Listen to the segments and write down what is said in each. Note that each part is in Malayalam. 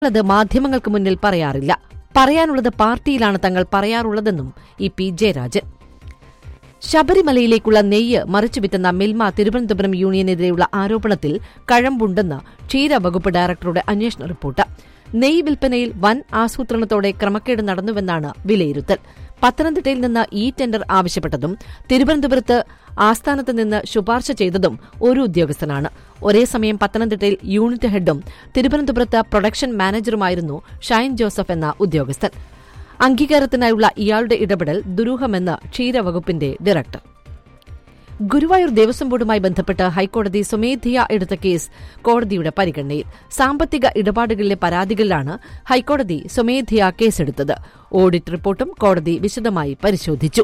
അത് മാധ്യമങ്ങൾക്ക് മുന്നിൽ പറയാറില്ല പറയാനുള്ളത് പാർട്ടിയിലാണ് തങ്ങൾ പറയാറുള്ളതെന്നും ഇ പി ജയരാജൻ ശബരിമലയിലേക്കുള്ള നെയ്യ് മറിച്ചുവിറ്റുന്ന മിൽമ തിരുവനന്തപുരം യൂണിയനെതിരെയുള്ള ആരോപണത്തിൽ കഴമ്പുണ്ടെന്ന് ക്ഷീരവകുപ്പ് ഡയറക്ടറുടെ അന്വേഷണ റിപ്പോർട്ട് നെയ്യ് വിൽപ്പനയിൽ വൻ ആസൂത്രണത്തോടെ ക്രമക്കേട് നടന്നുവെന്നാണ് വിലയിരുത്തൽ പത്തനംതിട്ടയിൽ നിന്ന് ഈ ടെൻഡർ ആവശ്യപ്പെട്ടതും തിരുവനന്തപുരത്ത് ആസ്ഥാനത്ത് നിന്ന് ശുപാർശ ചെയ്തതും ഒരു ഉദ്യോഗസ്ഥനാണ് ഒരേ സമയം പത്തനംതിട്ടയിൽ യൂണിറ്റ് ഹെഡും തിരുവനന്തപുരത്ത് പ്രൊഡക്ഷൻ മാനേജറുമായിരുന്നു ഷൈൻ ജോസഫ് എന്ന ഉദ്യോഗസ്ഥൻ അംഗീകാരത്തിനായുള്ള ഇയാളുടെ ഇടപെടൽ ദുരൂഹമെന്ന് ക്ഷീരവകുപ്പിന്റെ ഡയറക്ടർ ഗുരുവായൂർ ദേവസ്വം ബോർഡുമായി ബന്ധപ്പെട്ട് ഹൈക്കോടതി സ്വമേധയാ എടുത്ത കേസ് കോടതിയുടെ പരിഗണനയിൽ സാമ്പത്തിക ഇടപാടുകളിലെ പരാതികളിലാണ് ഹൈക്കോടതി സ്വമേധയാ കേസെടുത്തത് ഓഡിറ്റ് റിപ്പോർട്ടും കോടതി വിശദമായി പരിശോധിച്ചു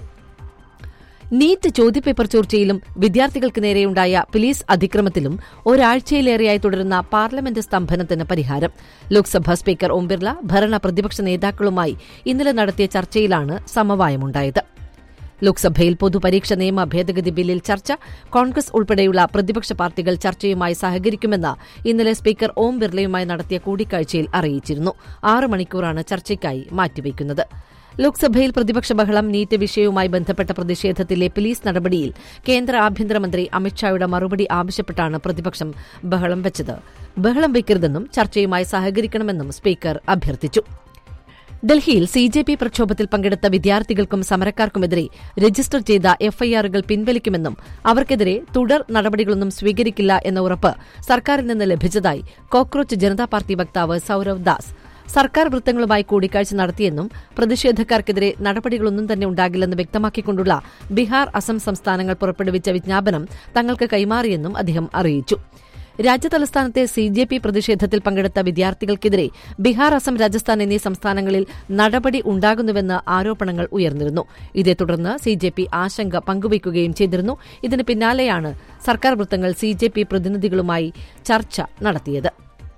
നീറ്റ് ചോദ്യപേപ്പർ ചോർച്ചയിലും വിദ്യാർത്ഥികൾക്ക് നേരെയുണ്ടായ പോലീസ് അതിക്രമത്തിലും ഒരാഴ്ചയിലേറെയായി തുടരുന്ന പാർലമെന്റ് സ്തംഭനത്തിന് പരിഹാരം ലോക്സഭാ സ്പീക്കർ ഓം ബിർല ഭരണ പ്രതിപക്ഷ നേതാക്കളുമായി ഇന്നലെ നടത്തിയ ചർച്ചയിലാണ് സമവായമുണ്ടായത് ലോക്സഭയിൽ പൊതുപരീക്ഷ നിയമ ഭേദഗതി ബില്ലിൽ ചർച്ച കോൺഗ്രസ് ഉൾപ്പെടെയുള്ള പ്രതിപക്ഷ പാർട്ടികൾ ചർച്ചയുമായി സഹകരിക്കുമെന്ന് ഇന്നലെ സ്പീക്കർ ഓം ബിർലയുമായി നടത്തിയ കൂടിക്കാഴ്ചയിൽ അറിയിച്ചിരുന്നു ആറ് മണിക്കൂറാണ് ചർച്ചയ്ക്കായി മാറ്റിവയ്ക്കുന്നത് ലോക്സഭയിൽ പ്രതിപക്ഷ ബഹളം നീറ്റ് വിഷയവുമായി ബന്ധപ്പെട്ട പ്രതിഷേധത്തിലെ പോലീസ് നടപടിയിൽ കേന്ദ്ര ആഭ്യന്തരമന്ത്രി അമിത്ഷായുടെ മറുപടി ആവശ്യപ്പെട്ടാണ് പ്രതിപക്ഷം ബഹളം വെച്ചത് ബഹളം വയ്ക്കരുതെന്നും ചർച്ചയുമായി സഹകരിക്കണമെന്നും സ്പീക്കർ അഭ്യർത്ഥിച്ചു ഡൽഹിയിൽ സി ജെ പി പ്രക്ഷോഭത്തിൽ പങ്കെടുത്ത വിദ്യാർത്ഥികൾക്കും സമരക്കാർക്കുമെതിരെ രജിസ്റ്റർ ചെയ്ത എഫ്ഐആറുകൾ പിൻവലിക്കുമെന്നും അവർക്കെതിരെ തുടർ നടപടികളൊന്നും സ്വീകരിക്കില്ല എന്ന ഉറപ്പ് സർക്കാരിൽ നിന്ന് ലഭിച്ചതായി കോക്രോച്ച് ജനതാ പാർട്ടി വക്താവ് സൌരവ് ദാസ് സർക്കാർ വൃത്തങ്ങളുമായി കൂടിക്കാഴ്ച നടത്തിയെന്നും പ്രതിഷേധക്കാർക്കെതിരെ നടപടികളൊന്നും തന്നെ ഉണ്ടാകില്ലെന്ന് വ്യക്തമാക്കിക്കൊണ്ടുള്ള ബീഹാർ അസം സംസ്ഥാനങ്ങൾ പുറപ്പെടുവിച്ച വിജ്ഞാപനം തങ്ങൾക്ക് കൈമാറിയെന്നും അദ്ദേഹം അറിയിച്ചു രാജ്യതലസ്ഥാനത്തെ സി ജെ പി പ്രതിഷേധത്തിൽ പങ്കെടുത്ത വിദ്യാർത്ഥികൾക്കെതിരെ ബീഹാർ അസം രാജസ്ഥാൻ എന്നീ സംസ്ഥാനങ്ങളിൽ നടപടി ഉണ്ടാകുന്നുവെന്ന് ആരോപണങ്ങൾ ഉയർന്നിരുന്നു ഇതേ തുടർന്ന് സി ജെ പി ആശങ്ക പങ്കുവയ്ക്കുകയും ചെയ്തിരുന്നു ഇതിന് പിന്നാലെയാണ് സർക്കാർ വൃത്തങ്ങൾ സി ജെ പി പ്രതിനിധികളുമായി ചർച്ച നടത്തിയത്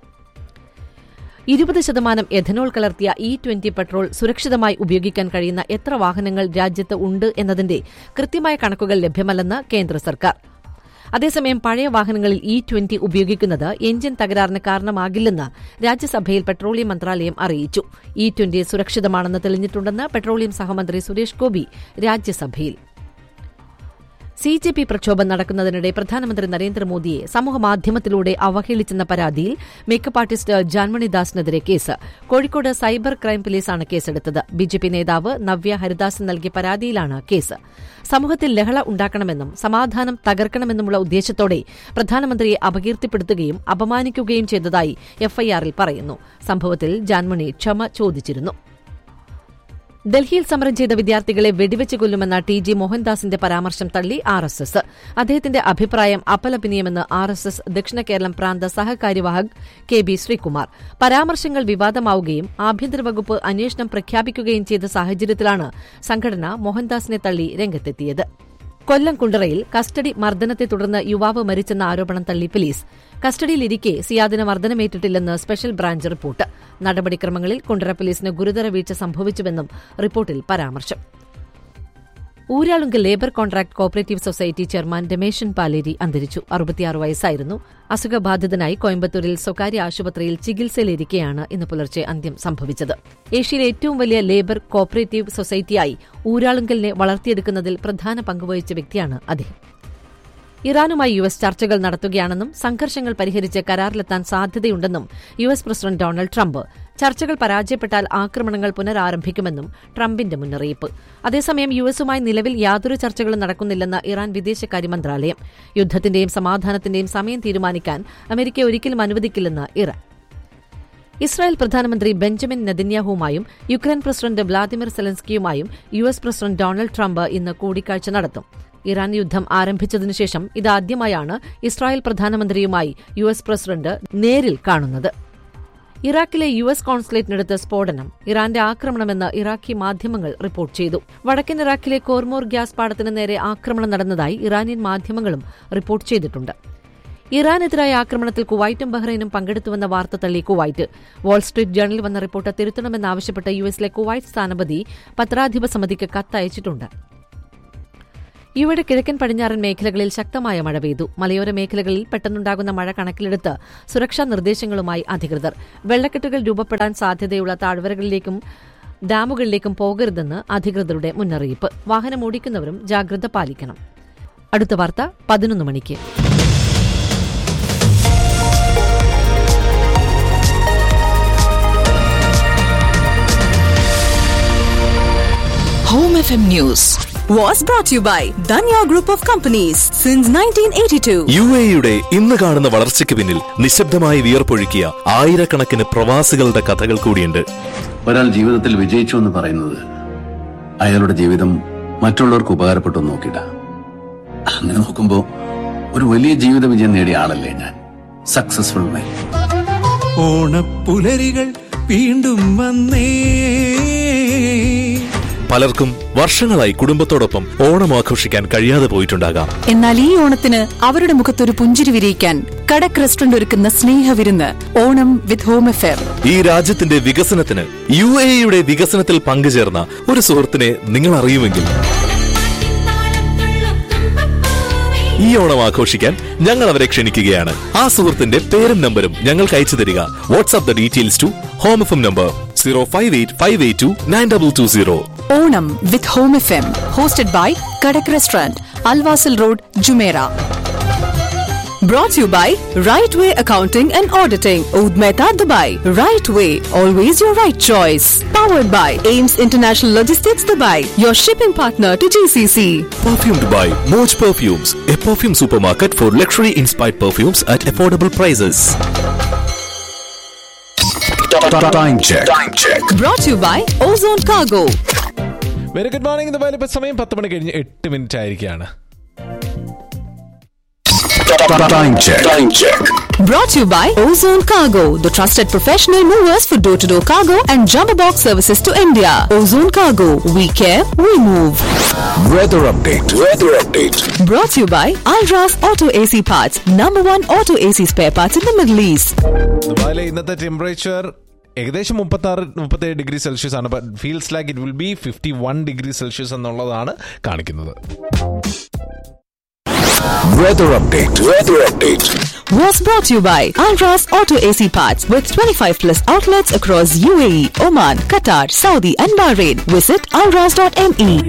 ഇരുപത് ശതമാനം എഥനോൾ കലർത്തിയ ഇ ട്വന്റി പെട്രോൾ സുരക്ഷിതമായി ഉപയോഗിക്കാൻ കഴിയുന്ന എത്ര വാഹനങ്ങൾ രാജ്യത്ത് ഉണ്ട് എന്നതിന്റെ കൃത്യമായ കണക്കുകൾ ലഭ്യമല്ലെന്ന് കേന്ദ്ര സർക്കാർ അതേസമയം പഴയ വാഹനങ്ങളിൽ ഇ ട്വന്റി ഉപയോഗിക്കുന്നത് എഞ്ചിൻ തകരാറിന് കാരണമാകില്ലെന്ന് രാജ്യസഭയിൽ പെട്രോളിയം മന്ത്രാലയം അറിയിച്ചു ഇ ട്വന്റി സുരക്ഷിതമാണെന്ന് തെളിഞ്ഞിട്ടുണ്ടെന്ന് പെട്രോളിയം സഹമന്ത്രി സുരേഷ് ഗോപി രാജ്യസഭയിൽ സി ജെ പി പ്രക്ഷോഭം നടക്കുന്നതിനിടെ പ്രധാനമന്ത്രി നരേന്ദ്രമോദിയെ സമൂഹമാധ്യമത്തിലൂടെ അവഹേളിച്ചെന്ന പരാതിയിൽ മേക്കപ്പ് ആർട്ടിസ്റ്റ് ജാൻമണി ദാസിനെതിരെ കേസ് കോഴിക്കോട് സൈബർ ക്രൈം പോലീസാണ് കേസെടുത്തത് ബിജെപി നേതാവ് നവ്യ ഹരിദാസ് നൽകിയ പരാതിയിലാണ് കേസ് സമൂഹത്തിൽ ലഹള ഉണ്ടാക്കണമെന്നും സമാധാനം തകർക്കണമെന്നുമുള്ള ഉദ്ദേശത്തോടെ പ്രധാനമന്ത്രിയെ അപകീർത്തിപ്പെടുത്തുകയും അപമാനിക്കുകയും ചെയ്തതായി എഫ്ഐആറിൽ പറയുന്നു സംഭവത്തിൽ ജാൻമണി ക്ഷമ ചോദിച്ചിരുന്നു ഡൽഹിയിൽ സമരം ചെയ്ത വിദ്യാർത്ഥികളെ വെടിവെച്ച് കൊല്ലുമെന്ന ടി ജി മോഹൻദാസിന്റെ പരാമർശം തള്ളി ആർ എസ് എസ് അദ്ദേഹത്തിന്റെ അഭിപ്രായം അപലപനീയമെന്ന് ആർ എസ് എസ് ദക്ഷിണ കേരളം പ്രാന്ത സഹകാര്യവാഹക് കെ ബി ശ്രീകുമാർ പരാമർശങ്ങൾ വിവാദമാവുകയും ആഭ്യന്തര വകുപ്പ് അന്വേഷണം പ്രഖ്യാപിക്കുകയും ചെയ്ത സാഹചര്യത്തിലാണ് സംഘടന മോഹൻദാസിനെ തള്ളി രംഗത്തെത്തിയത് കൊല്ലം കുണ്ടറയിൽ കസ്റ്റഡി മർദ്ദനത്തെ തുടർന്ന് യുവാവ് മരിച്ചെന്ന ആരോപണം തള്ളി പോലീസ് കസ്റ്റഡിയിലിരിക്കെ സിയാദിന് മർദ്ദനമേറ്റിട്ടില്ലെന്ന് സ്പെഷ്യൽ ബ്രാഞ്ച് റിപ്പോർട്ട് നടപടിക്രമങ്ങളിൽ കുണ്ടറ പോലീസിന് ഗുരുതര വീഴ്ച സംഭവിച്ചുവെന്നും റിപ്പോർട്ടിൽ പരാമർശം Uralungal labour contract cooperative society chairman Rameshan Paleri അന്തരിച്ചു അറുപത്തിയാറ് വയസ്സായിരുന്നു അസുഖബാധിതനായി കോയമ്പത്തൂരിൽ സ്വകാര്യ ആശുപത്രിയിൽ ചികിത്സയിലിരിക്കെയാണ് ഇന്ന് പുലർച്ചെ അന്ത്യം സംഭവിച്ചത് ഏഷ്യയിലെ ഏറ്റവും വലിയ ലേബർ കോപ്പറേറ്റീവ് സൊസൈറ്റിയായി ഊരാളുങ്കലിനെ വളർത്തിയെടുക്കുന്നതിൽ പ്രധാന പങ്കുവഹിച്ച വ്യക്തിയാണ് അദ്ദേഹം ഇറാനുമായി യു എസ് ചർച്ചകൾ നടത്തുകയാണെന്നും സംഘർഷങ്ങൾ പരിഹരിച്ച് കരാറിലെത്താൻ സാധ്യതയുണ്ടെന്നും U S president Donald Trump ചർച്ചകൾ പരാജയപ്പെട്ടാൽ ആക്രമണങ്ങൾ പുനരാരംഭിക്കുമെന്നും ട്രംപിന്റെ മുന്നറിയിപ്പ് അതേസമയം യു എസുമായി നിലവിൽ യാതൊരു ചർച്ചകളും നടക്കുന്നില്ലെന്ന് ഇറാൻ വിദേശകാര്യ മന്ത്രാലയം യുദ്ധത്തിന്റെയും സമാധാനത്തിന്റെയും സമയം തീരുമാനിക്കാൻ അമേരിക്ക ഒരിക്കലും അനുവദിക്കില്ലെന്ന് ഇറാൻ ഇസ്രായേൽ പ്രധാനമന്ത്രി ബെഞ്ചമിൻ നെതന്യാഹുവുമായും യുക്രൈൻ പ്രസിഡന്റ് വ്ളാദിമിർ സെലൻസ്കിയുമായും U S president Donald Trump ഇന്ന് കൂടിക്കാഴ്ച നടത്തും ഇറാൻ യുദ്ധം ആരംഭിച്ചതിനുശേഷം ഇതാദ്യമായാണ് ഇസ്രായേൽ പ്രധാനമന്ത്രിയുമായി യു എസ് പ്രസിഡന്റ് നേരിൽ കാണുന്നത് ഇറാഖിലെ യു എസ് കോൺസുലേറ്റിനടുത്ത് സ്ഫോടനം ഇറാന്റെ ആക്രമണമെന്ന് ഇറാഖി മാധ്യമങ്ങൾ റിപ്പോർട്ട് ചെയ്തു വടക്കൻ ഇറാഖിലെ കോർമോർ ഗ്യാസ് പാടത്തിന് നേരെ ആക്രമണം നടന്നതായി ഇറാനിയൻ മാധ്യമങ്ങളും റിപ്പോർട്ട് ചെയ്തിട്ടുണ്ട് ഇറാനെതിരായ ആക്രമണത്തിൽ കുവൈറ്റും ബഹ്റൈനും പങ്കെടുത്തുവെന്ന വാർത്ത തള്ളി കുവൈറ്റ് വാൾസ്ട്രീറ്റ് ജേണലിൽ വന്ന റിപ്പോർട്ട് തിരുത്തണമെന്നാവശ്യപ്പെട്ട് യു എസിലെ കുവൈറ്റ് സ്ഥാനപതി പത്രാധിപ സമിതിക്ക് കത്തയച്ചിട്ടുണ്ട് ഇവിടെ കിഴക്കൻ പടിഞ്ഞാറൻ മേഖലകളിൽ ശക്തമായ മഴ പെയ്തു മലയോര മേഖലകളിൽ പെട്ടെന്നുണ്ടാകുന്ന മഴ കണക്കിലെടുത്ത് സുരക്ഷാ നിർദ്ദേശങ്ങളുമായി അധികൃതർ വെള്ളക്കെട്ടുകൾ രൂപപ്പെടാൻ സാധ്യതയുള്ള താഴ്വരകളിലേക്കും ഡാമുകളിലേക്കും പോകരുതെന്ന് അധികൃതരുടെ മുന്നറിയിപ്പ് വാഹനം ഓടിക്കുന്നവരും ജാഗ്രത പാലിക്കണം അടുത്ത വാർത്ത പതിനൊന്ന് മണിക്ക് Home FM News was brought to you by Danya Group of Companies since 1982. U എയുടെ ഇന്ന് കാണുന്ന വളർച്ചയ്ക്ക് പിന്നിൽ നിശബ്ദമായി വിയർപ്പൊഴുക്കിയ ആയിരക്കണക്കിന് പ്രവാസികളുടെ കഥകൾ കൂടിയുണ്ട് ഒരാൾ ജീവിതത്തിൽ വിജയിച്ചു എന്ന് പറയുന്നത് അയാളുടെ ജീവിതം മറ്റുള്ളവർക്ക് ഉപകാരപ്പെട്ടു എന്ന് നോക്കിയിട്ട അങ്ങനെ നോക്കുമ്പോ ഒരു വലിയ ജീവിത വിജയം നേടിയ ആളല്ലേ ഞാൻ സക്സസ്ഫുൾ മാൻ ഓണപ്പുലരികൾ വീണ്ടും വന്നേ പലർക്കും വർഷങ്ങളായി കുടുംബത്തോടൊപ്പം ഓണം ആഘോഷിക്കാൻ കഴിയാതെ പോയിട്ടുണ്ടാകാം എന്നാൽ ഈ ഓണത്തിന് അവരുടെ മുഖത്തൊരു പുഞ്ചിരി വിരിയിക്കാൻ കടക് റെസ്റ്റോറന്റ് ഒരുക്കുന്ന സ്നേഹവിരുന്ന് ഓണം വിത്ത് ഹോം എഫെയർ ഈ രാജ്യത്തിന്റെ വികസനത്തിന് യു എയുടെ വികസനത്തിൽ പങ്കുചേർന്ന ഒരു സുഹൃത്തിനെ നിങ്ങൾ അറിയുമെങ്കിൽ ഈ ഓണം ആഘോഷിക്കാൻ ഞങ്ങൾ അവരെ ക്ഷണിക്കുകയാണ് ആ സുഹൃത്തിന്റെ പേരും നമ്പരും ഞങ്ങൾക്ക് അയച്ചു തരിക WhatsApp the details to Home F M number zero five eight five eight two nine double two zero Onam with Home F M hosted by Kadak restaurant Al Wasl road Jumeirah Brought to you by Right Way Accounting and Auditing, Oud Mehta, Dubai. Right Way, always your right choice. Powered by Ames International Logistics, Dubai, your shipping partner to GCC. Perfumed by Moj Perfumes, a perfume supermarket for luxury inspired perfumes at affordable prices. Time check Brought to you by Ozone Cargo. Very good morning ദുബായിൽ ഇപ്പോൾ സമയം പത്ത് മണി കഴിഞ്ഞ് എട്ട് മിനിറ്റ് ആയിരിക്കുകയാണ് time check Brought to you by Ozone Cargo, the trusted professional movers for door to door cargo and jumbo box services to India. Ozone Cargo, we care, we move. Weather update weather update Brought to you by Alras Auto AC Parts, number one auto AC spare parts in the Middle East. ദുബായിലെ ഇന്നത്തെ ടെമ്പറേച്ചർ ഏകദേശം മുപ്പത്തി ആറ് മുപ്പത്തേഴ് ഡിഗ്രി സെൽഷ്യസ് ആണ് but feels like it will be fifty one degree Celsius എന്നുള്ളതാണ് കാണിക്കുന്നത് weather update weather update Was brought to you by Alras Auto AC Parts with 25 plus outlets across UAE, Oman, Qatar, Saudi, and Bahrain. Visit alras.me.